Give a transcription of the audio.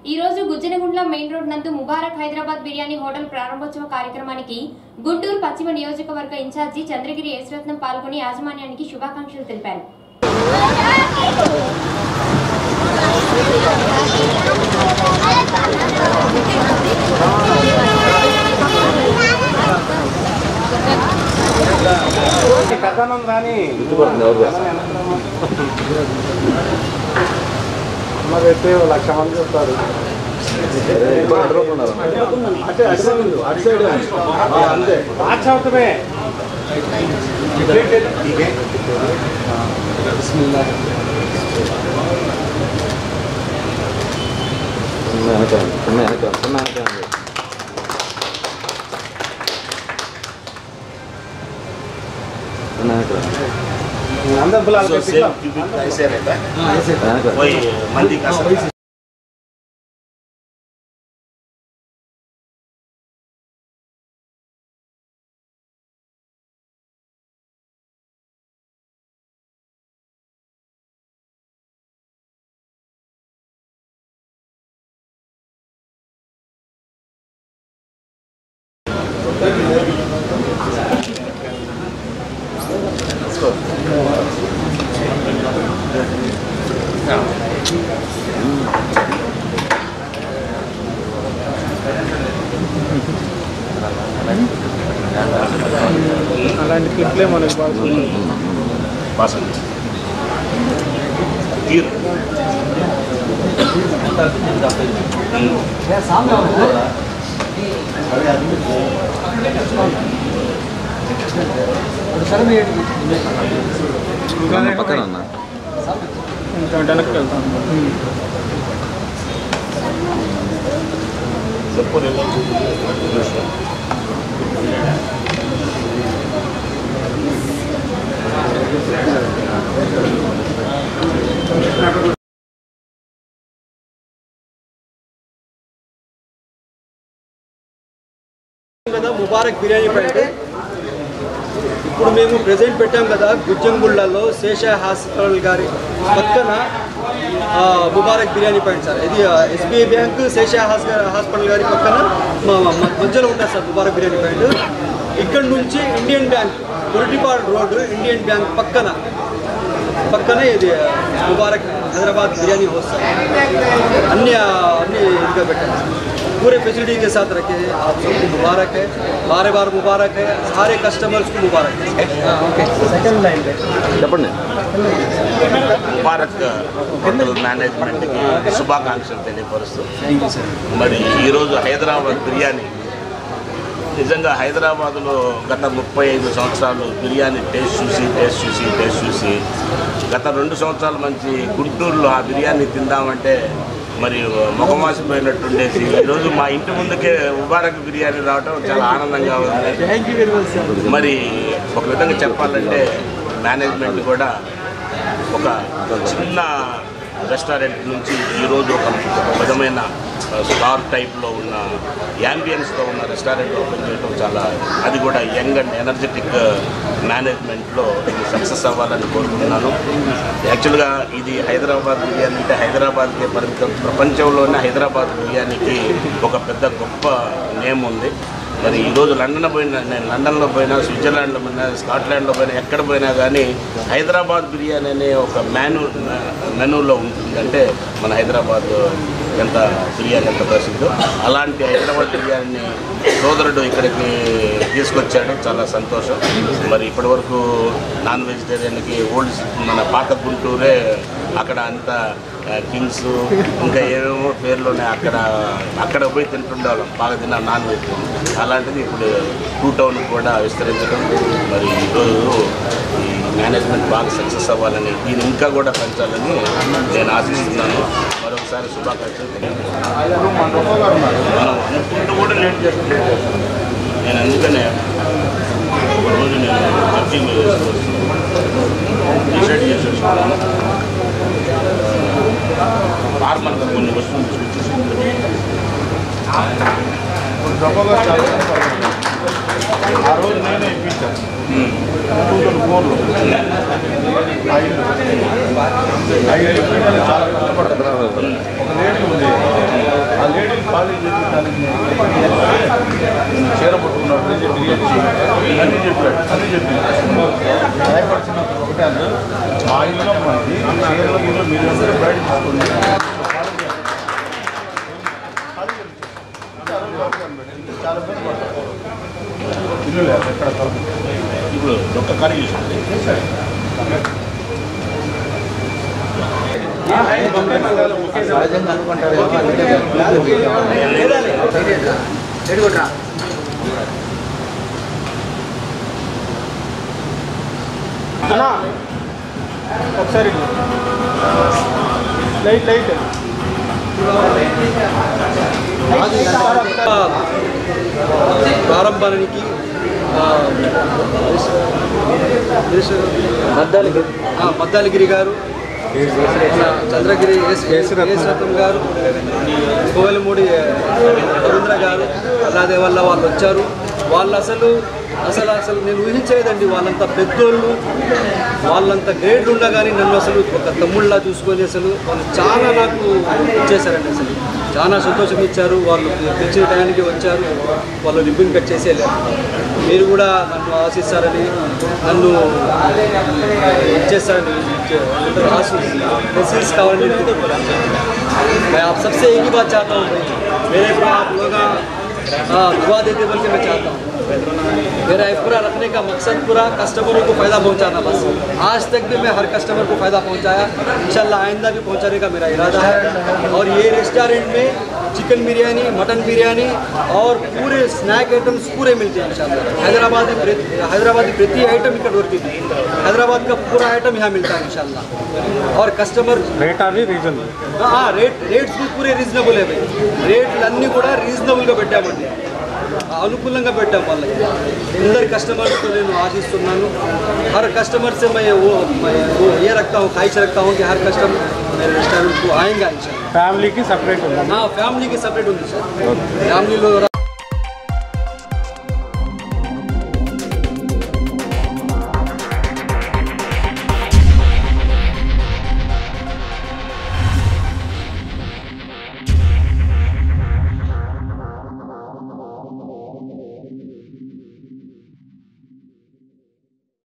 ఈ రోజు Gujjanagundla main road నందు ముబారక్ హైదరాబాద్ బిర్యానీ హోటల్ ప్రారంభోత్సవ కార్యక్రమానికి గుంటూరు పశ్చిమ నియోజకవర్గ ఇన్ఛార్జి చంద్రగిరి యశ్రత్నం పాల్గొని యాజమాన్యానికి శుభాకాంక్షలు తెలిపారు కథనం రాని అమ్మ పెడితే ఓ లక్ష మంది వస్తారు అంతే రాక్షవతమే అందరు పిల్లలు So, పెట్టి same cubic ऐसे रहता है वही मंदी का सब అలాంటి క్లిప్లే మనకి బాగా बासन गिर పక్కన అన్న ఇంకా వెనక్కి వెళ్తాను सबको ले लो కదా ముబారక్ బిర్యానీ పాయింట్ ఇప్పుడు మేము ప్రెజెంట్ పెట్టాం కదా గుజ్జంగుళ్ళలో శేష హాస్పిటల్ గారి పక్కన ఆ, ముబారక్ బిర్యానీ పాయింట్ సార్ ఇది ఎస్బీఐ బ్యాంక్ శేష హాస్ హాస్పిటల్ గారి పక్కన మా మా- మధ్యలో ఉంటుంది సార్ ముబారక్ బిర్యానీ పాయింట్ ఇక్కడ నుంచి Indian bank Muratipadu road Indian bank పక్కన పక్కనే ఇది ముబారక్ హైదరాబాద్ బిర్యానీ హౌస్ సార్ అన్ని అన్ని ఇదిగా పెట్టాను पूरे फैसिलिटी के साथ रखे हैं आप सबको मुबारक है बार बार मुबारक है सारे कस्टमर्स को मुबारक है सेकंड लाइन చెప్పండి ముబారక్ హోటల్ మేనేజ్మెంట్కి శుభాకాంక్షలు తెలియపరుస్తూ మరి ఈరోజు హైదరాబాద్ బిర్యానీ నిజంగా హైదరాబాద్లో గత ముప్పై ఐదు సంవత్సరాలు బిర్యానీ టేస్ట్ చూసి టేస్ట్ చూసి టేస్ట్ చూసి గత రెండు సంవత్సరాల మంచి గుంటూరులో ఆ బిర్యానీ తిందామంటే మరి ముఖమాసిపోయినట్టుండేసి ఈరోజు మా ఇంటి ముందుకే ముబారక్ బిర్యానీ రావడం చాలా ఆనందంగా ఉంది thank you very much sir మరి ఒక విధంగా చెప్పాలంటే మేనేజ్మెంట్ కూడా ఒక చిన్న రెస్టారెంట్ నుంచి ఈరోజు ఒక విధమైన స్టార్ టైప్లో ఉన్న యాంబియన్స్తో ఉన్న రెస్టారెంట్ ఓపెన్ చేయడం చాలా అది కూడా యంగ్ అండ్ ఎనర్జెటిక్ మేనేజ్మెంట్లో ఇది సక్సెస్ అవ్వాలని కోరుకుంటున్నాను యాక్చువల్గా ఇది హైదరాబాద్ బిర్యానీ అంటే హైదరాబాద్కే పరిమితం ప్రపంచంలోనే హైదరాబాద్ బిర్యానీకి ఒక పెద్ద గొప్ప నేమ్ ఉంది మరి ఈరోజు లండన్ పోయినా నేను లండన్లో పోయినా స్విట్జర్లాండ్లో పోయినా స్కాట్లాండ్లో పోయినా ఎక్కడ పోయినా కానీ హైదరాబాద్ బిర్యానీ అనే ఒక మెనూ మెనూలో ఉంటుంది అంటే మన హైదరాబాద్ ఎంత బిర్యానీ ఎంత ప్రసిద్ధో అలాంటి హైదరాబాద్ బిర్యానీని సోదరుడు ఇక్కడికి తీసుకొచ్చాడు చాలా సంతోషం మరి ఇప్పటివరకు నాన్ వెజిటేరియన్కి ఓల్డ్ మన పాత గుంటూరే అక్కడ అంతా కింగ్స్ ఇంకా ఏమేమో పేర్లు ఉన్నాయి అక్కడ అక్కడ పోయి తింటుండేవాళ్ళం బాగా తిన్న నాన్ వెజ్ అలాంటిది ఇప్పుడు టూ టౌన్ కూడా విస్తరించడం మరి ఈరోజు ఈ మేనేజ్మెంట్ బాగా సక్సెస్ అవ్వాలని దీన్ని ఇంకా కూడా పెంచాలని నేను ఆశిస్తున్నాను మరొకసారి శుభాకాంక్షలు తెలియజేస్తున్నాను మనం అనుకుంటూ కూడా లేట్ చేస్తున్నాం నేను అందుకనే ఒక రోజు నేను చర్చింగ్ డిసైడ్ చేసి వస్తున్నాను నార్మల్గా కొన్ని వస్తువులు తీసుకొచ్చేసి ఆ రోజు నేనే ఇప్పించాను టూ థౌసండ్ ఫోర్లో ఐదు ఐదు ఇప్పించాలి చాలా కష్టపడతాను ఒక రేటు ఉంది ఆ లేడీ ఖాళీ చేయించడానికి చీర పట్టుకున్నాడు బీజేపీ అన్నీ చెప్పాడు అన్నీ చెప్పాడు భయపడుతున్నప్పుడు ఒకటే అన్నారు మా ఇంట్లో మంది చీరల మీద మీరు అందరూ బయట తీసుకోండి చాలా ఇబ్బంది పడతారు ఇల్లు లేదు ఎక్కడ తలుపు ఇప్పుడు ఒక్క ఖాళీ చేసింది అన్నా ఒకసారి లైట్ లైట్ ప్రారంభానికి ఆ, ఆ, మద్దాలగిరి గారు మన చంద్రగిరి ఎస్ రత్నం గారు కోవెలమూడి రవీంద్ర గారు అలాగే వల్ల వాళ్ళు వచ్చారు వాళ్ళు అసలు అసలు అసలు నేను ఊహించలేదండి వాళ్ళంత పెద్దోళ్ళు వాళ్ళంత గ్రేడ్లు ఉండగానే నన్ను అసలు ఒక తమ్ముళ్ళ చూసుకొని అసలు వాళ్ళు చాలా నాకు ఇచ్చేశారండి అసలు చాలా సంతోషం ఇచ్చారు వాళ్ళు తెచ్చిన టయానికి వచ్చారు వాళ్ళు రిబ్బన్ కట్ చేసేయలేదు మీరు కూడా నన్ను ఆశిస్తారని నన్ను ఇచ్చేస్తారని ఆశి మెసేజ్ కావాలని నేను కోరుకుంటున్నాను. मैं आप सबसे एक ही बात चाहता हूँ भाई मेरे को आप लोग हाँ, दुआ देते बोल के मैं चाहता हूँ मेरा ये पूरा रखने का मकसद पूरा कस्टमरों को फ़ायदा पहुंचाना बस आज तक भी मैं हर कस्टमर को फ़ायदा पहुंचाया इंशाल्लाह आइंदा भी पहुंचाने का मेरा इरादा है और ये रेस्टोरेंट में चिकन बिरयानी मटन बिरयानी और पूरे स्नैक आइटम्स पूरे मिलते हैं इंशाल्लाह हैदराबाद में प्रति- हैदराबाद में प्रति आइटम ఇక్కడ దొరుకుతుంది हैदराबाद का पूरा आइटम यहाँ मिलता है इंशाल्लाह और कस्टमर రేట్ అవి రీజనబుల్ ఆ, రేట్ రేట్స్ भी पूरे రీజనబుల్ అవి రేట్లు అన్నీ కూడా రీజనబుల్గా పెట్టామండి ఆ, అనుకూలంగా పెట్టాం వాళ్ళకి అందరి కస్టమర్స్తో నేను ఆశిస్తున్నాను हर कस्टमर से मैं वो मैं वो ये रखता हूँ ख्वाहिश रखता हूँ कि हर कस्टमर मेरे रेस्टोरेंट को आएगा इंशाल्लाह ఫ్యామిలీకి సపరేట్ ఉంది हाँ फैमिली की सेपरेट ఉంది సార్ ఫ్యామిలీలో